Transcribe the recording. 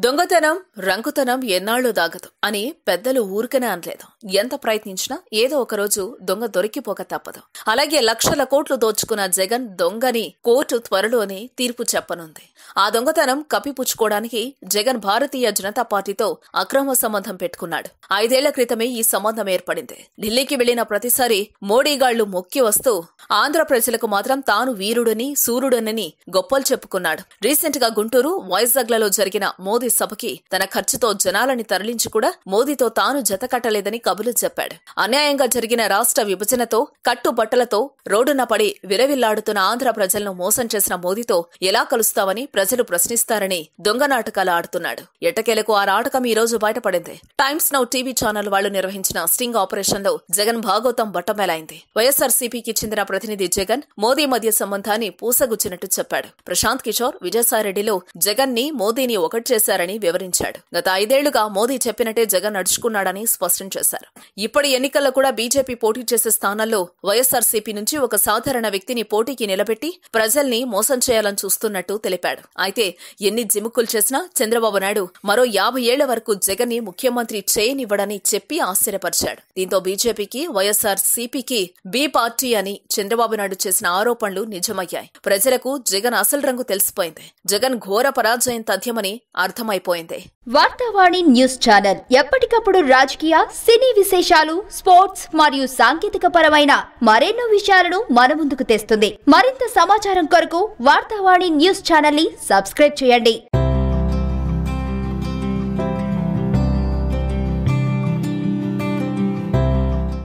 దొంగతనం రంకుతనం ఎన్నాళ్ళు దాగదు అని పెద్దలు ఊరికనే అనలేదు ఎంత ప్రయత్నించినా ఏదో ఒక రోజు దొంగ దొరికిపోక తప్పదు అలాగే లక్షల కోట్లు దోచుకున్న జగన్ దొంగని కోర్టు త్వరలోనే తీర్పు చెప్పనుంది ఆ దొంగతనం కప్పిపుచ్చుకోవడానికి జగన్ భారతీయ జనతా పార్టీతో అక్రమ సంబంధం పెట్టుకున్నాడు ఐదేళ్ల క్రితమే ఈ సంబంధం ఏర్పడింది ఢిల్లీకి వెళ్లిన ప్రతిసారి మోడీగాళ్లు మొక్కి వస్తూ ఆంధ్ర ప్రజలకు మాత్రం తాను వీరుడని సూర్యుడనని గొప్పలు చెప్పుకున్నాడు రీసెంట్ గా గుంటూరు వైజాగ్లలో జరిగిన మోదీ సభకి తన ఖర్చుతో జనాలని తరలించి కూడా మోదీతో తాను జతకట్టలేదని కబులు చెప్పాడు అన్యాయంగా జరిగిన రాష్ట్ర విభజనతో కట్టుబట్టలతో రోడ్డున పడి విరవిల్లాడుతున్న ఆంధ్ర ప్రజలను మోసం చేసిన మోదీతో ఎలా కలుస్తావని ప్రజలు ప్రశ్నిస్తారని దొంగ నాటకాలు ఆడుతున్నాడు ఎట్టకేలకు ఆ నాటకం ఈ రోజు బయటపడింది టైమ్స్ నౌ టీవీ ఛానల్ వాళ్లు నిర్వహించిన స్టింగ్ ఆపరేషన్ లో జగన్ భాగోతం బట్టమేలైంది వైఎస్ఆర్ సిపికి చెందిన ప్రతినిధి జగన్ మోదీ మధ్య సంబంధాన్ని పూసగుచ్చినట్టు చెప్పాడు ప్రశాంత్ కిషోర్ విజయసాయిరెడ్డిలో జగన్ ని మోదీని ఒకటి చేశారని వివరించాడు గత ఐదేళ్లుగా మోదీ చెప్పినట్టే జగన్ నడుచుకున్నాడని స్పష్టం చేశారు ఇప్పటి ఎన్నికల్లో కూడా బీజేపీ పోటీ చేసే స్థానాల్లో వైఎస్ఆర్ సిపి నుంచి ఒక సాధారణ వ్యక్తిని పోటీకి నిలబెట్టి ప్రజల్ని మోసం చేయాలని చూస్తున్నట్టు తెలిపాడు అయితే ఎన్ని జిముకులు చేసినా చంద్రబాబు నాయుడు మరో యాభై ఏళ్ల వరకు జగన్ ని ముఖ్యమంత్రి చేయనివ్వడని చెప్పి ఆశ్చర్యపరిచాడు దీంతో బీజేపీకి వైఎస్ఆర్ సిపికి బి పార్టీ అని చంద్రబాబు నాయుడు చేసిన ఆరోపణలు నిజమయ్యాయి ప్రజలకు జగన్ అసలు రంగు తెలిసిపోయింది జగన్ ఘోర పరాజయం తథ్యమని అర్థమైపోయింది వార్తావాణి న్యూస్ ఛానల్ ఎప్పటికప్పుడు రాజకీయ సినీ విశేషాలు స్పోర్ట్స్ మరియు సాంకేతిక పరమైన మరెన్నో విషయాలను మన ముందుకు తెస్తుంది మరింత సమాచారం కొరకు వార్తావాణి న్యూస్ ఛానల్ ని సబ్స్క్రైబ్ చేయండి